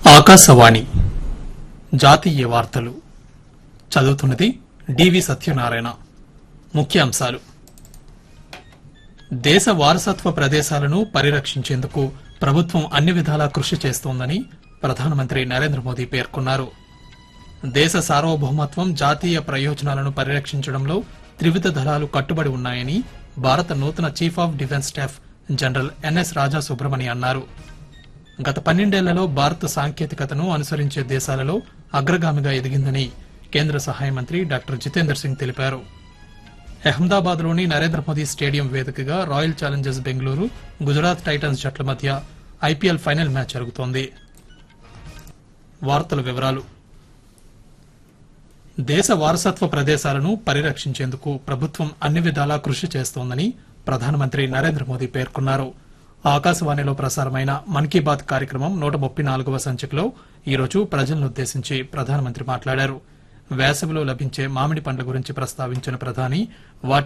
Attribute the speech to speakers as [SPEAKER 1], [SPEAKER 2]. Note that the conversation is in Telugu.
[SPEAKER 1] ఆకాశవాణి జాతీయ వార్తలు చదువుతున్నది డివి సత్యనారాయణ ముఖ్యాంశాలు దేశ వారసత్వ ప్రదేశాలను పరిరక్షించేందుకు ప్రభుత్వం అన్ని విధాలా కృషి చేస్తోందని ప్రధానమంత్రి నరేంద్ర మోదీ పేర్కొన్నారు దేశ సార్వభౌమత్వం జాతీయ ప్రయోజనాలను పరిరక్షించడంలో త్రివిధ దళాలు కట్టుబడి ఉన్నాయని భారత నూతన chief of defence staff general NS Raja Subramani అన్నారు గత పన్నెండేళ్లలో భారత్ సాంకేతికతను అనుసరించే దేశాలలో అగ్రగామిగా ఎదిగిందని కేంద్ర సహాయ మంత్రి డాక్టర్ జితేందర్ సింగ్ తెలిపారు అహ్మదాబాద్ లోని నరేంద్ర మోదీ స్టేడియం వేదికగా Royal Challengers Bengaluru Gujarat Titans జట్ల మధ్య ఐపీఎల్ ఫైనల్ మ్యాచ్ జరుగుతోంది వార్తల వివరాలు దేశ వారసత్వ ప్రదేశాలను పరిరక్షించేందుకు ప్రభుత్వం అన్ని విధాలా కృషి చేస్తోందని ప్రధానమంత్రి నరేంద్ర మోదీ పేర్కొన్నారు ఆకాశవాణిలో ప్రసారమైన మన్ కీ బాత్ కార్యక్రమం నూట ముప్పై నాలుగవ సంచికలో ఈరోజు ప్రజలనుద్దేశించి ప్రధానమంత్రి మాట్లాడారు వేసవిలో లభించే మామిడి పండ్ల గురించి ప్రస్తావించిన ప్రధాని వాటి